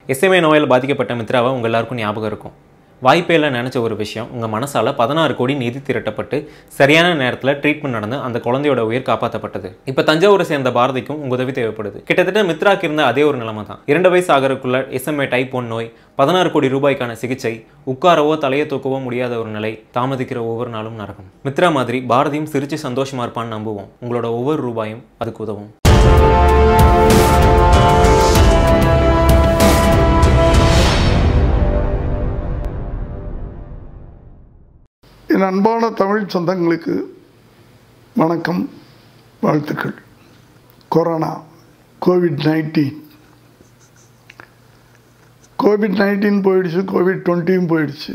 SMA நோயால் பாதிக்கப்பட்ட மித்ராவை உங்கள் எல்லாருக்கும் ஞாபகம் இருக்கும் வாய்ப்பே இல்லை நினச்ச ஒரு விஷயம் உங்கள் மனசால் பதினாறு கோடி நிதி திரட்டப்பட்டு சரியான நேரத்தில் ட்ரீட்மெண்ட் நடந்து அந்த குழந்தையோட உயிர் காப்பாற்றப்பட்டது இப்போ தஞ்சாவூரை சேர்ந்த பாரதிக்கும் உங்கள் உதவி தேவைப்படுது கிட்டத்தட்ட மித்ராக்கு இருந்த அதே ஒரு நிலைமை தான் இரண்டு வயசு ஆகிறதுக்குள்ள எஸ்எம்ஏ டைப் ஒன் நோய் பதினாறு கோடி ரூபாய்க்கான சிகிச்சை உட்காரவோ தலையை தூக்கவோ முடியாத ஒரு நிலை தாமதிக்கிற ஒவ்வொரு நாளும் நடக்கும் மித்ரா மாதிரி பாரதியும் சிரிச்சு சந்தோஷமா இருப்பான்னு நம்புவோம் உங்களோட ஒவ்வொரு ரூபாயும் அதுக்கு உதவும் என் அன்பான தமிழ் சொந்தங்களுக்கு வணக்கம் வாழ்த்துக்கள் corona covid nineteen covid nineteen போயிடுச்சு கோவிட் டுவெண்ட்டியும் போயிடுச்சு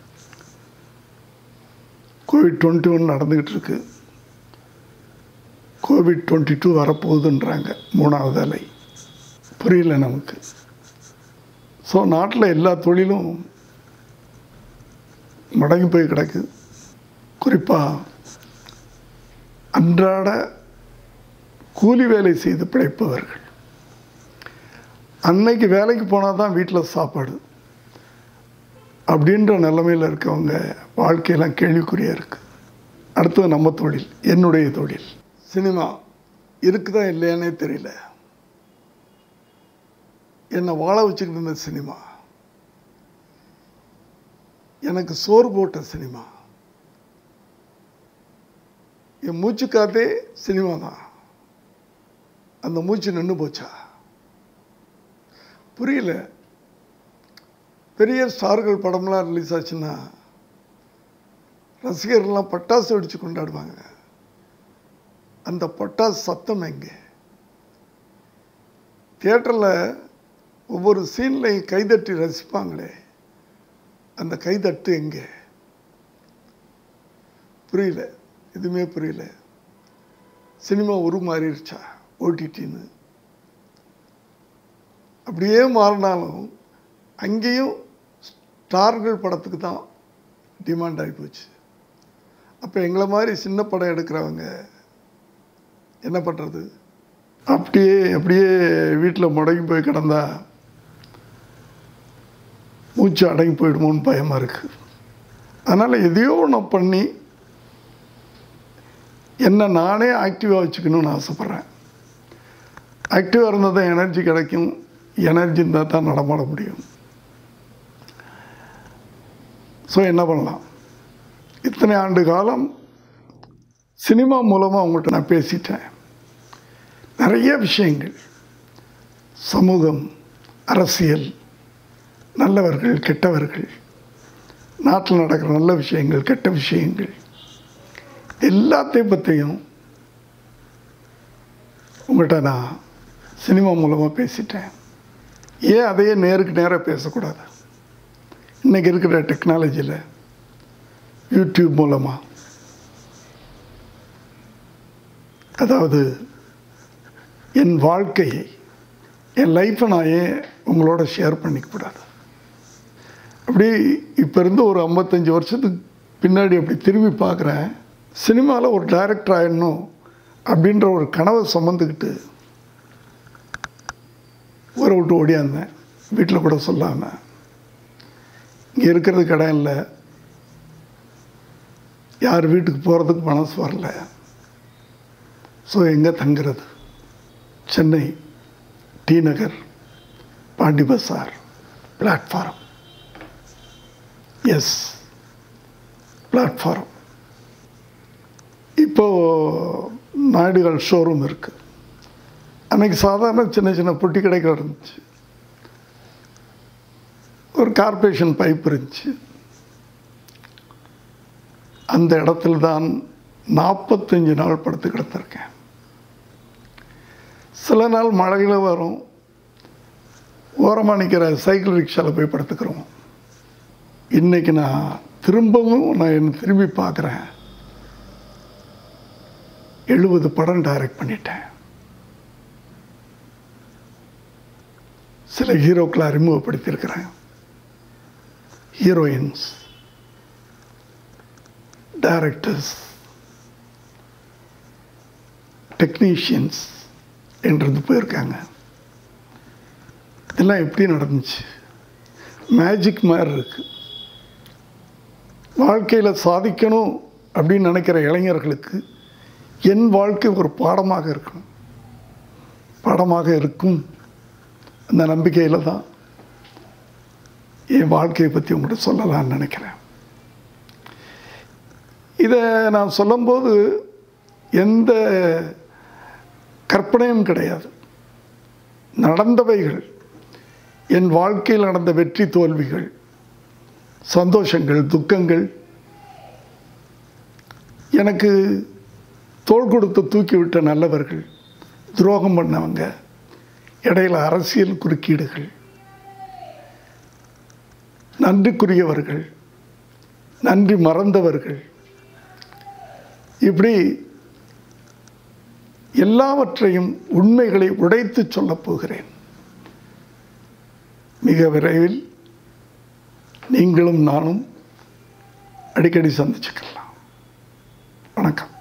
கோவிட் டுவெண்ட்டி ஒன் நடந்துக்கிட்டு இருக்கு கோவிட் டுவெண்ட்டி டூ வரப்போகுதுன்றாங்க மூணாவது அலை புரியல நமக்கு ஸோ நாட்டில் எல்லா தொழிலும் முடங்கி போய் கிடக்கு குறிப்பாக அன்றாட கூலி வேலை செய்து பிழைப்பவர்கள் அன்னைக்கு வேலைக்கு போனால் தான் வீட்டில் சாப்பாடு அப்படின்ற நிலைமையில் இருக்கவங்க வாழ்க்கையெல்லாம் கேள்விக்குறியாக இருக்குது அடுத்தது நம்ம தொழில் என்னுடைய தொழில் சினிமா இருக்குதா இல்லையானே தெரியல என்னை வாழ வச்சுக்கிட்டு இருந்த சினிமா எனக்கு சோறு போட்ட சினிமா என் மூச்சு காத்தே சினிமா தான் அந்த மூச்சு நின்று போச்சா புரியல பெரிய ஸ்டார்கள் படம்லாம் ரிலீஸ் ஆச்சுன்னா ரசிகர்கள்லாம் பட்டாசு வெடிச்சு கொண்டாடுவாங்க அந்த பட்டாசு சத்தம் எங்கே தியேட்டரில் ஒவ்வொரு சீன்லையும் கைதட்டி ரசிப்பாங்களே அந்த கைதட்டு எங்கே புரியல எதுவுமே புரியல சினிமா உருமாறிடுச்சா ஓடிடின்னு அப்படியே மாறினாலும் அங்கேயும் ஸ்டார்கள் படத்துக்கு தான் டிமாண்ட் ஆகி போச்சு அப்போ எங்களை மாதிரி சின்ன படம் எடுக்கிறவங்க என்ன பண்ணுறது அப்படியே அப்படியே வீட்டில் முடங்கி போய் கிடந்தா மூச்சு அடங்கி போயிடுமோன்னு பயமாக இருக்குது அதனால் எதையோ ஒன்று பண்ணி என்னை நானே ஆக்டிவாக வச்சுக்கணும்னு ஆசைப்பட்றேன் ஆக்டிவாக இருந்தால் தான் எனர்ஜி கிடைக்கும் எனர்ஜி இருந்தால் தான் நடமாட முடியும் ஸோ என்ன பண்ணலாம் இத்தனை ஆண்டு காலம் சினிமா மூலமாக அவங்கள்ட்ட நான் பேசிட்டேன் நிறைய விஷயங்கள் சமூகம் அரசியல் நல்லவர்கள் கெட்டவர்கள் நாட்டில் நடக்கிற நல்ல விஷயங்கள் கெட்ட விஷயங்கள் எல்லாத்தையும் பற்றியும் உங்கள்கிட்ட நான் சினிமா மூலமாக பேசிட்டேன் ஏன் அதையே நேருக்கு நேராக பேசக்கூடாது இன்றைக்கி இருக்கிற டெக்னாலஜியில் யூடியூப் மூலமாக அதாவது என் வாழ்க்கையை என் லைஃப்பை நான் ஏன் உங்களோட ஷேர் பண்ணிக்கக்கூடாது அப்படி இப்போ இருந்து ஒரு ஐம்பத்தஞ்சு வருஷத்துக்கு பின்னாடி அப்படி திரும்பி பார்க்குறேன் சினிமாவில் ஒரு டைரக்டர் ஆயிடணும் அப்படின்ற ஒரு கனவை சுமந்துக்கிட்டு ஊரை விட்டு ஓடியாந்தேன் வீட்டில் கூட சொல்லாமல் இங்கே இருக்கிறதுக்கு இடம் இல்லை யார் வீட்டுக்கு போகிறதுக்கு மனசு வரல ஸோ எங்கே தங்குறது Chennai T Nagar Pondy Bazaar platform S platform இப்போது நாயுடுகள் ஷோரூம் இருக்குது அன்றைக்கி சாதாரண சின்ன சின்ன பொட்டி கடைகள் இருந்துச்சு ஒரு கார்பரேஷன் பைப் இருந்துச்சு அந்த இடத்துல தான் நாற்பத்தஞ்சு நாள் படுத்து கிடந்திருக்கேன் சில நாள் மழையில் வரும் ஓரமாக நிற்கிற சைக்கிள் ரிக்ஷாவில் போய் படுத்துக்கிறோம் இன்றைக்கி நான் திரும்பவும் நான் என்னை திரும்பி பார்க்குறேன் எழுபது படம் டைரக்ட் பண்ணிட்டேன் சில ஹீரோக்களை அறிமுகப்படுத்தியிருக்கிறேன் ஹீரோயின்ஸ் டைரக்டர்ஸ் டெக்னீஷியன்ஸ் என்றது போயிருக்காங்க எல்லாம் எப்படி நடந்துச்சு மேஜிக் மாதிரி இருக்கு வாழ்க்கையில் சாதிக்கணும் அப்படின்னு நினைக்கிற இளைஞர்களுக்கு என் வாழ்க்கை ஒரு பாடமாக இருக்கணும் பாடமாக இருக்கும் அந்த நம்பிக்கையில் தான் என் வாழ்க்கையை பற்றி உங்கள்கிட்ட சொல்லலாம்னு நினைக்கிறேன் இதை நான் சொல்லும்போது எந்த கற்பனையும் கிடையாது நடந்தவைகள் என் வாழ்க்கையில் நடந்த வெற்றி தோல்விகள் சந்தோஷங்கள் துக்கங்கள் எனக்கு தோள் கொடுத்து தூக்கிவிட்ட நல்லவர்கள் துரோகம் பண்ணவங்க இடையில அரசியல் குறுக்கீடுகள் நன்றிக்குரியவர்கள் நன்றி மறந்தவர்கள் இப்படி எல்லாவற்றையும் உண்மைகளை உடைத்து சொல்லப் போகிறேன் மிக விரைவில் நீங்களும் நானும் அடிக்கடி சந்திச்சுக்கலாம் வணக்கம்